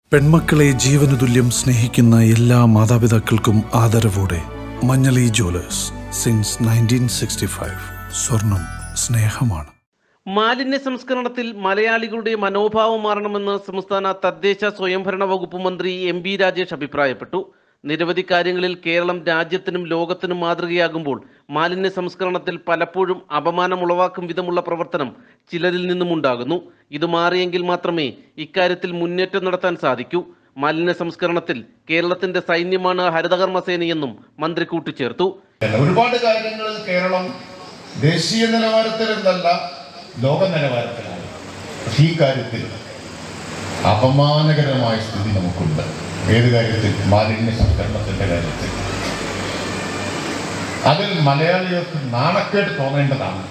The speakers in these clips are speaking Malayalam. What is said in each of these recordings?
പെൺമക്കളെ ജീവനുതുല്യം സ്നേഹിക്കുന്ന എല്ലാ മാതാപിതാക്കൾക്കും ആദരവോടെ Manjali jewellers since nineteen sixty five സ്വർണം സ്നേഹമാണ് മാലിന്യ സംസ്കരണത്തിൽ മലയാളികളുടെ മനോഭാവം മാറണമെന്ന് സംസ്ഥാന തദ്ദേശ സ്വയംഭരണ വകുപ്പ് മന്ത്രി എം ബി രാജേഷ് അഭിപ്രായപ്പെട്ടു നിരവധി കാര്യങ്ങളിൽ കേരളം രാജ്യത്തിനും ലോകത്തിനും മാതൃകയാകുമ്പോൾ മാലിന്യ സംസ്കരണത്തിൽ പലപ്പോഴും അപമാനമുളവാക്കും വിധമുള്ള പ്രവർത്തനം ചിലരിൽ നിന്നും ഉണ്ടാകുന്നു ഇത് മാറിയെങ്കിൽ മാത്രമേ ഇക്കാര്യത്തിൽ മുന്നേറ്റം നടത്താൻ സാധിക്കൂ മാലിന്യ സംസ്കരണത്തിൽ കേരളത്തിന്റെ സൈന്യമാണ് ഹരിതകർമ്മസേനയെന്നും മന്ത്രി കൂട്ടിച്ചേർത്തു ഒരുപാട് കാര്യങ്ങളിൽ കേരളം ദേശീയ നിലവാരത്തിൽ എന്നല്ല ലോക നിലവാരത്തിലാണ് പക്ഷേ ഈ കാര്യത്തിൽ അപമാനകരമായ സ്ഥിതി നമുക്കുണ്ട് ഏത് കാര്യത്തിൽ മാലിന്യ സംസ്കരണത്തിന്റെ കാര്യത്തിൽ അതിൽ മലയാളികൾക്ക് നാണക്കേട് തോന്നേണ്ടതാണ്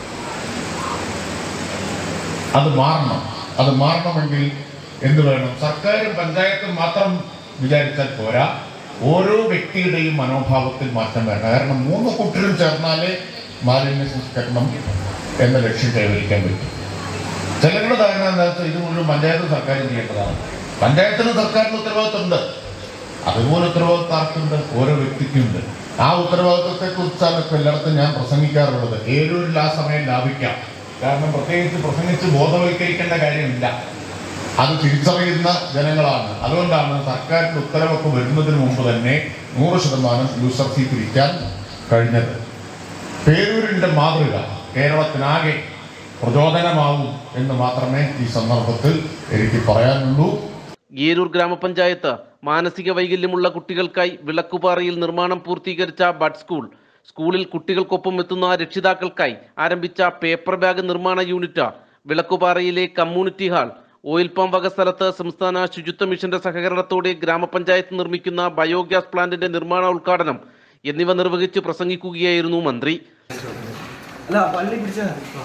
അത് മാറണം അത് മാറണമെങ്കിൽ എന്ത് വേണം സർക്കാരും പഞ്ചായത്തും മാത്രം വിചാരിച്ചാൽ പോരാ ഓരോ വ്യക്തിയുടെയും മനോഭാവത്തിൽ മാറ്റം വരണം കാരണം മൂന്ന് കൂട്ടരും ചേർന്നാലേ മാലിന്യ സംസ്കരണം എന്ന ലക്ഷ്യം കൈവരിക്കാൻ പറ്റും ചിലരുടെ ധാരണ എന്താ വെച്ചാൽ ഇത് മുഴുവൻ പഞ്ചായത്ത് സർക്കാരും ചെയ്യേണ്ടതാണ് പഞ്ചായത്തിന് സർക്കാരിന് ഉത്തരവാദിത്തമുണ്ട് അതുപോലെ ഉത്തരവാദിത്തം ആർക്കുണ്ട് ഓരോ വ്യക്തിക്കുണ്ട് ആ ഉത്തരവാദിത്തത്തെ കുറിച്ചാണ് ഇപ്പൊ എല്ലായിടത്തും ഞാൻ പ്രസംഗിക്കാറുള്ളത് ഏതൊരു ആ സമയം ലാഭിക്കാം കാരണം പ്രത്യേകിച്ച് പ്രസംഗിച്ച് ബോധവൽക്കരിക്കേണ്ട കാര്യമില്ല അത് തിരിച്ചറിയുന്ന ജനങ്ങളാണ് അതുകൊണ്ടാണ് സർക്കാരിന്റെ ഉത്തരവൊക്കെ വരുന്നതിന് മുമ്പ് തന്നെ നൂറ് ശതമാനം യൂസർ ഫീ പിരിക്കാൻ കഴിഞ്ഞത് പേരൂരിന്റെ മാതൃക കേരളത്തിനാകെ പ്രചോദനമാവും എന്ന് മാത്രമേ ഈ സന്ദർഭത്തിൽ എനിക്ക് പറയാനുള്ളൂ ഏരൂർ ഗ്രാമപഞ്ചായത്ത് മാനസിക വൈകല്യമുള്ള കുട്ടികൾക്കായി വിളക്കുപാറയിൽ നിർമ്മാണം പൂർത്തീകരിച്ച ബഡ് സ്കൂൾ സ്കൂളിൽ കുട്ടികൾക്കൊപ്പം എത്തുന്ന രക്ഷിതാക്കൾക്കായി ആരംഭിച്ച പേപ്പർ ബാഗ് നിർമ്മാണ യൂണിറ്റ് വിളക്കുപാറയിലെ കമ്മ്യൂണിറ്റി ഹാൾ ഓയിൽ പമ്പ് വക സ്ഥലത്ത് സംസ്ഥാന ശുചിത്വ മിഷന്റെ സഹകരണത്തോടെ ഗ്രാമപഞ്ചായത്ത് നിർമ്മിക്കുന്ന ബയോഗ്യാസ് പ്ലാന്റിന്റെ നിർമ്മാണ ഉദ്ഘാടനം എന്നിവ നിർവഹിച്ച് പ്രസംഗിക്കുകയായിരുന്നു മന്ത്രി അല്ല പള്ളി പിടിച്ചാ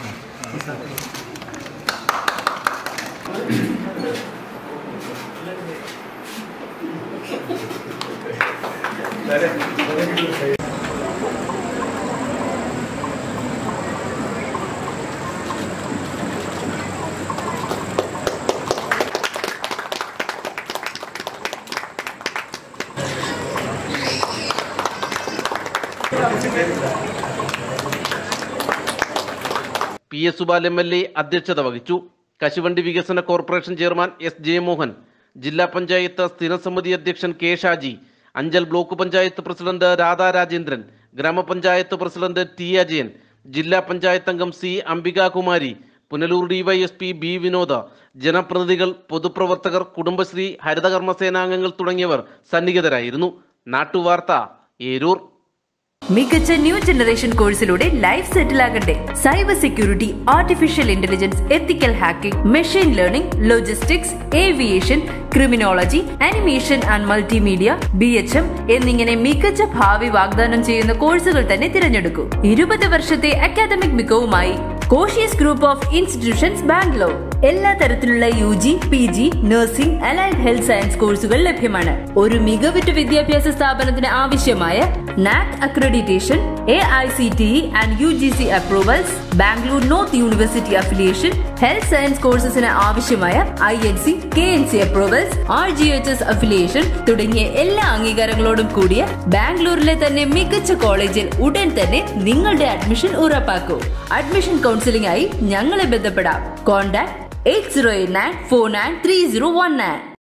P S Supal M L A അധ്യക്ഷത വഹിച്ചു കശുവണ്ടി വികസന കോർപ്പറേഷൻ ചെയർമാൻ എസ് ജയമോഹൻ ജില്ലാ പഞ്ചായത്ത് സ്ഥിരസമിതി അധ്യക്ഷൻ K Shaji Anchal block panchayat president Radha Rajendran ഗ്രാമപഞ്ചായത്ത് പ്രസിഡന്റ് ടി അജയൻ ജില്ലാ പഞ്ചായത്ത് അംഗം C Ambikakumari Punalur DYSP B Vinod ജനപ്രതിനിധികൾ പൊതുപ്രവർത്തകർ കുടുംബശ്രീ ഹരിതകർമ്മസേനാംഗങ്ങൾ തുടങ്ങിയവർ സന്നിഹിതരായിരുന്നു നാട്ടുവാർത്ത ഏരൂർ മികച്ച ന്യൂ ജനറേഷൻ കോഴ്സിലൂടെ ലൈഫ് സെറ്റിൽ ആകട്ടെ cyber security artificial intelligence ethical hacking machine learning logistics aviation criminology animation and multimedia B H M എന്നിങ്ങനെ മികച്ച ഭാവി വാഗ്ദാനം ചെയ്യുന്ന കോഴ്സുകൾ തന്നെ തിരഞ്ഞെടുക്കൂ ഇരുപത് വർഷത്തെ അക്കാദമിക് മികവുമായി Koshys Group of Institutions Bangalore എല്ലാ തരത്തിലുള്ള U G P G nursing allied health science കോഴ്സുകൾ ലഭ്യമാണ് ഒരു മികവുറ്റ വിദ്യാഭ്യാസ സ്ഥാപനത്തിന് ആവശ്യമായ NAAC accreditation A I C T E and U G C approvals Bangalore North University affiliation health science കോഴ്സസിന് ആവശ്യമായ I N C K N C approvals R G H S affiliation തുടങ്ങിയ എല്ലാ അംഗീകാരങ്ങളോടും കൂടിയ ബാംഗ്ലൂരിലെ തന്നെ മികച്ച കോളേജിൽ ഉടൻ തന്നെ നിങ്ങളുടെ അഡ്മിഷൻ ഉറപ്പാക്കൂ അഡ്മിഷൻ കൗൺസിലിംഗ് ആയി ഞങ്ങളെ ബന്ധപ്പെടാം contact eight zero eight nine four nine three zero one nine